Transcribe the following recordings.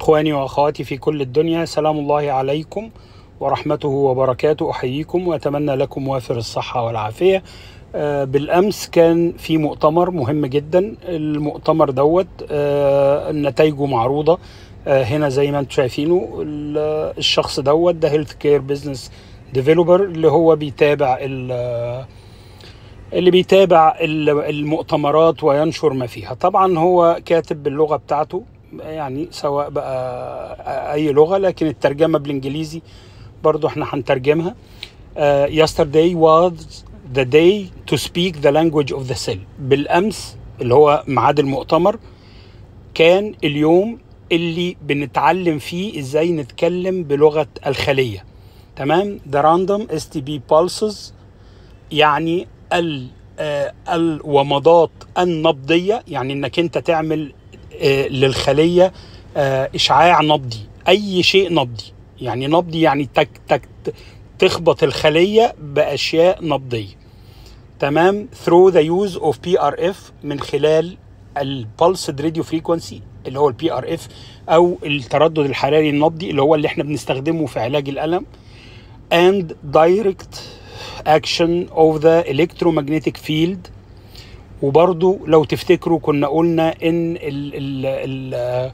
إخواني وأخواتي في كل الدنيا سلام الله عليكم ورحمته وبركاته أحييكم وأتمنى لكم وافر الصحة والعافية آه، بالأمس كان في مؤتمر مهم جدا المؤتمر دوت آه، نتائجه معروضة آه، هنا زي ما انتم شايفينه ال- الشخص دوت ده هيلث كير بزنس ديفلوبر اللي هو بيتابع ال- اللي بيتابع ال- المؤتمرات وينشر ما فيها طبعا هو كاتب باللغة بتاعته يعني سواء بقى اي لغة لكن الترجمة بالانجليزي برضو احنا هنترجمها uh, yesterday was the day to speak the language of the cell بالامس اللي هو ميعاد المؤتمر كان اليوم اللي بنتعلم فيه ازاي نتكلم بلغة الخلية تمام the random STB pulses يعني ال آه، الومضات النبضية يعني انك انت تعمل آه، للخلية آه، اشعاع نبضي اي شيء نبضي يعني نبضي يعني تك تك تخبط الخلية باشياء نبضية تمام through the use of PRF من خلال البلسد راديو فريكونسي اللي هو البي ار اف او التردد الحراري النبضي اللي هو اللي احنا بنستخدمه في علاج الالم and direct action of the electromagnetic field وبرضو لو تفتكروا كنا قلنا ان ال ال ال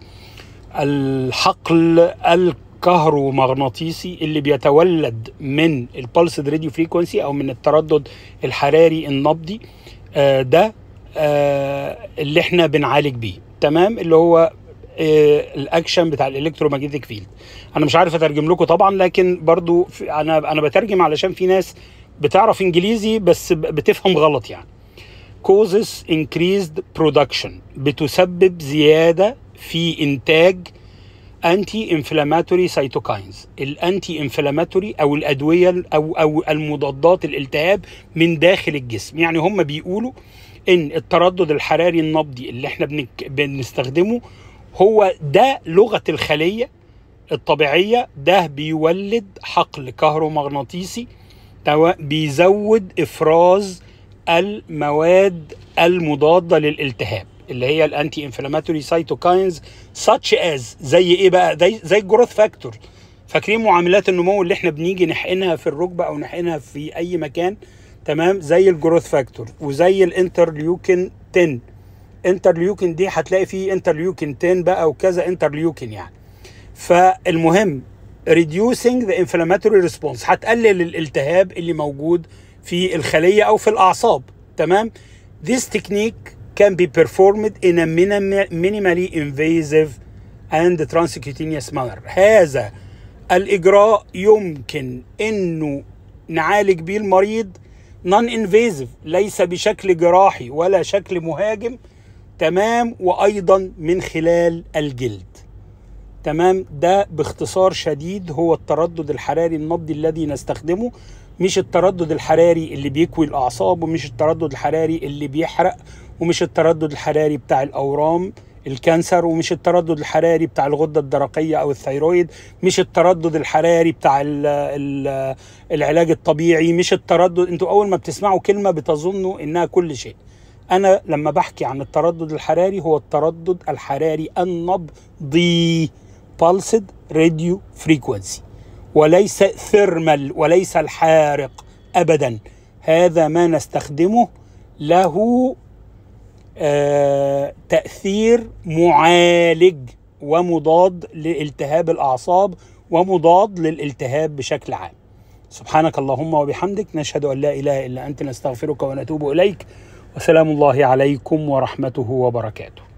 الحقل الكهرومغناطيسي اللي بيتولد من البلسد راديو فريكونسي او من التردد الحراري النبضي آه، ده آه، اللي احنا بنعالج بيه تمام اللي هو آه، الاكشن بتاع الالكترومagnetic فيلد انا مش عارف اترجم لكم طبعا لكن برضو في انا انا بترجم علشان في ناس بتعرف انجليزي بس ب- بتفهم غلط يعني causes increased production بتسبب زيادة في إنتاج انتي انفلاماتوري سيتوكاينز الانتي انفلاماتوري او الادويه او او المضادات الالتهاب من داخل الجسم يعني هم بيقولوا ان التردد الحراري النبضي اللي احنا بنك بنستخدمه هو ده لغه الخليه الطبيعيه ده بيولد حقل كهرومغناطيسي توا- بيزود افراز المواد المضاده للالتهاب اللي هي الانتي انفلاماتوري سايتوكاينز such as زي ايه بقى زي زي الجروث فاكتور فاكرين معاملات النمو اللي احنا بنيجي نحقنها في الركبه او نحقنها في اي مكان تمام زي الجروث فاكتور وزي الانترليوكين 10 انترليوكين دي هتلاقي فيه انترليوكين 10 بقى وكذا انترليوكين يعني فالمهم reducing the inflammatory response هتقلل الالتهاب اللي موجود في الخلية أو في الأعصاب تمام This technique can be performed in a minim- minimally invasive and transcutaneous manner هذا الإجراء يمكن إنه نعالج بيه المريض non invasive ليس بشكل جراحي ولا شكل مهاجم تمام وأيضا من خلال الجلد تمام ده باختصار شديد هو التردد الحراري النبضي الذي نستخدمه مش التردد الحراري اللي بيكوي الاعصاب ومش التردد الحراري اللي بيحرق ومش التردد الحراري بتاع الاورام الكانسر ومش التردد الحراري بتاع الغده الدرقيه او الثيرويد مش التردد الحراري بتاع ال ال العلاج الطبيعي مش التردد انتوا اول ما بتسمعوا كلمه بتظنوا انها كل شيء انا لما بحكي عن التردد الحراري هو التردد الحراري النبضي pulsed radio frequency وليس ثيرمال وليس الحارق ابدا هذا ما نستخدمه له آه تاثير معالج ومضاد لالتهاب الاعصاب ومضاد للالتهاب بشكل عام سبحانك اللهم وبحمدك نشهد ان لا اله الا انت نستغفرك ونتوب اليك وسلام الله عليكم ورحمته وبركاته